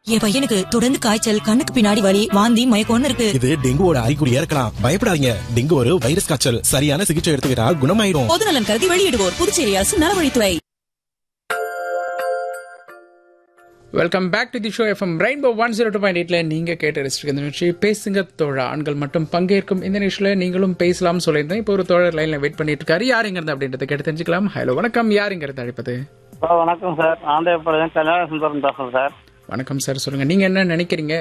என் பையனுக்கு தொடர்ந்து காய்ச்சல் கண்ணுக்கு பின்னாடி வலி வாந்தி மயக்கம்னு இருக்கு இது டெங்குவோட அறிகுறியா இருக்கலாம் பயப்படாதீங்க டெங்கு ஒரு வைரஸ் காய்ச்சல் சரியான சிகிச்சை எடுத்துக்கிட்டா குணமாயிடும் பொது நலன் கருதி வெளியிடுவோர் புதுச்சேரி அரசு நலவழித்துறை welcome back to the show FM Rainbow one zero two point எயிட்ல நீங்க கேட்டு ரசிச்சிருக்க இந்த நிகழ்ச்சி பேசுங்க தோழா ஆண்கள் மட்டும் பங்கேற்கும் இந்த நிகழ்ச்சியில நீங்களும் பேசலாம்னு சொல்லியிருந்தேன் இப்போ ஒரு தோழர் லைன்ல வெயிட் பண்ணிட்டு இருக்காரு யாருங்கிறது அப்படின்றத கேட்டு தெரிஞ்சுக்கலாம் ஹலோ வணக்கம் யாருங்கிறது அழைப்பது ஹலோ வணக்கம் சார் ஆந்திரப்பிரதேசம் கல்யாண சுந்தரம் பேசுறேன் சார் வணக்கம் சார் சொல்லுங்க நீங்க என்ன நினைக்கிறீங்க